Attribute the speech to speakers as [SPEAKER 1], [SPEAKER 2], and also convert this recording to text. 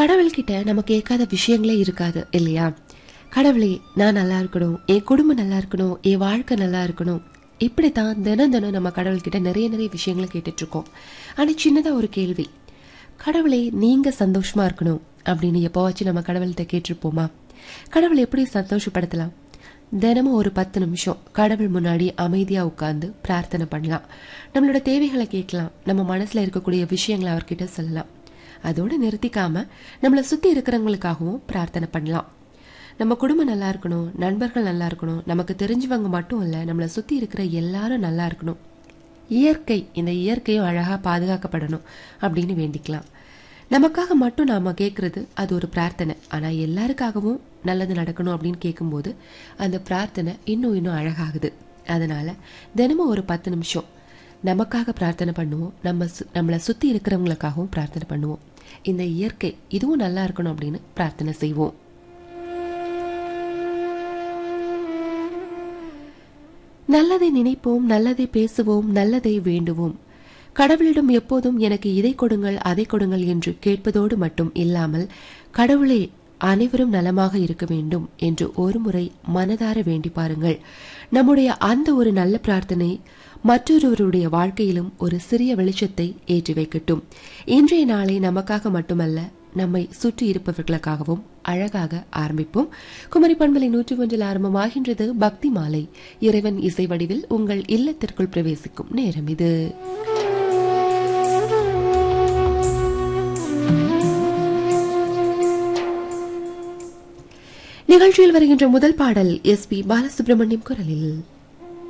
[SPEAKER 1] கடவுள்கிட்ட நம்ம கேட்காத விஷயங்களே இருக்காது இல்லையா கடவுளே நான் நல்லா இருக்கணும் என் குடும்பம் நல்லா இருக்கணும் என் வாழ்க்கை நல்லா இருக்கணும் இப்படித்தான் தினம் தினம் நம்ம கடவுள்கிட்ட நிறைய நிறைய விஷயங்களை கேட்டுட்டு இருக்கோம் ஆனா சின்னதா ஒரு கேள்வி கடவுளே நீங்க சந்தோஷமா இருக்கணும் அப்படின்னு எப்போவாச்சும் நம்ம கடவுள்கிட்ட கேட்டிருப்போமா கடவுளை எப்படி சந்தோஷப்படுத்தலாம் தினமும் ஒரு பத்து நிமிஷம் கடவுள் முன்னாடி அமைதியா உட்கார்ந்து பிரார்த்தனை பண்ணலாம் நம்மளோட தேவைகளை கேட்கலாம் நம்ம மனசுல இருக்கக்கூடிய விஷயங்களை அவர்கிட்ட சொல்லலாம் அதோட நிறுத்திக்காம நம்மளை சுத்தி இருக்கிறவங்களுக்காகவும் பிரார்த்தனை பண்ணலாம் நம்ம குடும்பம் நல்லா இருக்கணும் நண்பர்கள் நல்லா இருக்கணும் நமக்கு தெரிஞ்சவங்க மட்டும் இல்ல நம்மளை சுத்தி இருக்கிற எல்லாரும் நல்லா இருக்கணும் இயற்கை இந்த இயற்கையும் அழகா பாதுகாக்கப்படணும் அப்படின்னு வேண்டிக்கலாம் நமக்காக மட்டும் நாம கேட்கறது அது ஒரு பிரார்த்தனை ஆனா எல்லாருக்காகவும் நல்லது நடக்கணும் அப்படின்னு கேட்கும்போது அந்த பிரார்த்தனை இன்னும் இன்னும் அழகாகுது அதனால தினமும் ஒரு பத்து நிமிஷம் நமக்காக பிரார்த்தனை பண்ணுவோம் நம்ம சு- நம்மளை சுத்தி இருக்கிறவங்களுக்காகவும் பிரார்த்தனை பண்ணுவோம் இந்த இயற்கை இதுவும் நல்லா இருக்கணும் அப்படின்னு பிரார்த்தனை செய்வோம் நல்லதை நினைப்போம் நல்லதை பேசுவோம் நல்லதை வேண்டுவோம் கடவுளிடம் எப்போதும் எனக்கு இதை கொடுங்கள் அதை கொடுங்கள் என்று கேட்பதோடு மட்டும் இல்லாமல் கடவுளே அனைவரும் நலமாக இருக்க வேண்டும் என்று ஒருமுறை மனதார வேண்டி பாருங்கள் நம்முடைய அந்த ஒரு நல்ல பிரார்த்தனை மற்றொருவருடைய வாழ்க்கையிலும் ஒரு சிறிய வெளிச்சத்தை ஏற்றி வைக்கட்டும் இன்றைய நாளை நமக்காக மட்டுமல்ல நம்மை சுற்றி இருப்பவர்களுக்காகவும் அழகாக ஆரம்பிப்போம் குமரி பண்பலை நூற்றி ஒன்றில் ஆரம்பமாகின்றது பக்தி மாலை இறைவன் இசை வடிவில் உங்கள் இல்லத்திற்குள் பிரவேசிக்கும் நேரம் இது நிகழ்ச்சியில் வருகின்ற முதல் பாடல் எஸ் பி பாலசுப்ரமணியம் குரலில்